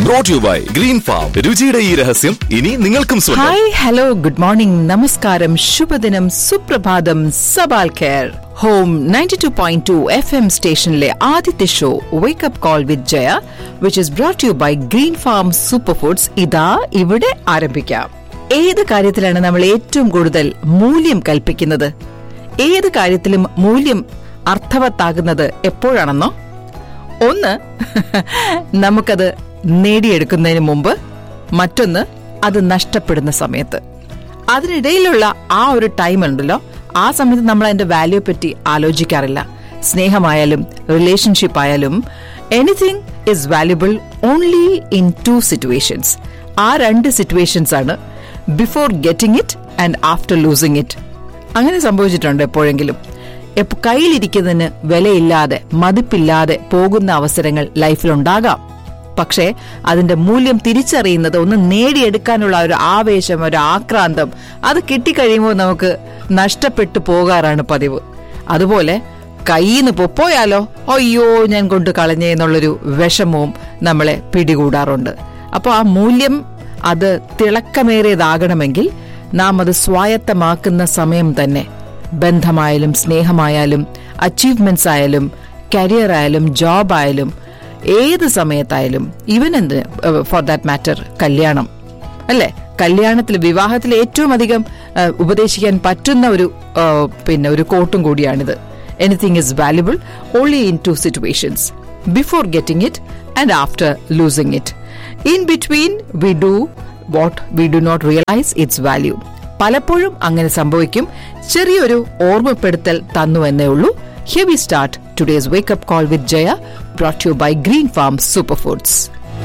Brought you by Green Farm രുചിയുടെ ഈ രഹസ്യം ഇനി നിങ്ങൾക്കും സ്വന്തം ഹായ് ഹലോ ഗുഡ് മോർണിംഗ് നമസ്കാരം ശുഭദിനം സുപ്രഭാതം സബാൽ care home ninety two point two F M സ്റ്റേഷനിലെ ആദ്യത്തെ show wake up call with Jaya which is brought you by Green Farm super foods ഇതാ ഇവിടെ ആരംഭിക്കാം ഏത് കാര്യത്തിലാണ് നമ്മൾ ഏറ്റവും കൂടുതൽ മൂല്യം കൽപ്പിക്കുന്നത് ഏത് കാര്യത്തിലും മൂല്യം അർത്ഥവത്താകുന്നത് എപ്പോഴാണെന്നോ ഒന്ന് നമുക്കത് നേടിയെടുക്കുന്നതിന് മുമ്പ് മറ്റൊന്ന് അത് നഷ്ടപ്പെടുന്ന സമയത്ത് അതിനിടയിലുള്ള ആ ഒരു ടൈം ഉണ്ടല്ലോ ആ സമയത്ത് നമ്മൾ അതിന്റെ വാല്യൂ പറ്റി ആലോചിക്കാറില്ല സ്നേഹമായാലും റിലേഷൻഷിപ്പ് ആയാലും anything is valuable only in two situations ആ രണ്ട് സിറ്റുവേഷൻസ് ആണ് before getting it and after losing it അങ്ങനെ സംഭവിച്ചിട്ടുണ്ട് എപ്പോഴെങ്കിലും എപ്പോ കയ്യിലിരിക്കുന്നതിന് വിലയില്ലാതെ മതിപ്പില്ലാതെ പോകുന്ന അവസരങ്ങൾ ലൈഫിലുണ്ടാകാം പക്ഷേ അതിന്റെ മൂല്യം തിരിച്ചറിയുന്നത് ഒന്ന് നേടിയെടുക്കാനുള്ള ഒരു ആവേശം ഒരു ആക്രാന്തം അത് കിട്ടിക്കഴിയുമ്പോൾ നമുക്ക് നഷ്ടപ്പെട്ടു പോകാറാണ് പതിവ് അതുപോലെ കയ്യിൽ നിന്ന് പൊപ്പോയാലോ അയ്യോ ഞാൻ കൊണ്ട് കളഞ്ഞേ എന്നുള്ളൊരു വിഷമവും നമ്മളെ പിടികൂടാറുണ്ട് അപ്പോൾ ആ മൂല്യം അത് തിളക്കമേറിയതാകണമെങ്കിൽ നാം അത് സ്വായത്തമാക്കുന്ന സമയം തന്നെ ബന്ധമായാലും സ്നേഹമായാലും അച്ചീവ്മെന്റ്സ് ആയാലും കരിയർ ആയാലും ജോബ് ആയാലും ഏത് സമയത്തായാലും ഈവൻ എന്ത് ഫോർ ദാറ്റ് മാറ്റർ കല്യാണം അല്ലെ കല്യാണത്തിൽ വിവാഹത്തിൽ ഏറ്റവും അധികം ഏഹ്, ഉപദേശിക്കാൻ പറ്റുന്ന ഒരു ഏഹ്, പിന്നെ ഒരു കോട്ടും കൂടിയാണിത് anything is valuable only in two situations before getting it and after losing it in between we do what we do not realise its value പലപ്പോഴും അങ്ങനെ സംഭവിക്കും ചെറിയൊരു ഓർമ്മപ്പെടുത്തൽ തന്നു എന്നേ ഉള്ളൂ here we start today's wake up call with Jaya brought you by Green Farm super foods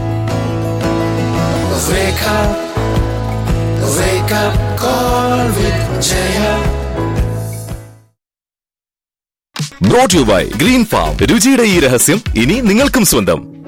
Wake up, wake up, call with Jaya. Brought you by Green Farm രുചിയുടെ ഈ രഹസ്യം ഇനി നിങ്ങൾക്കും സ്വന്തം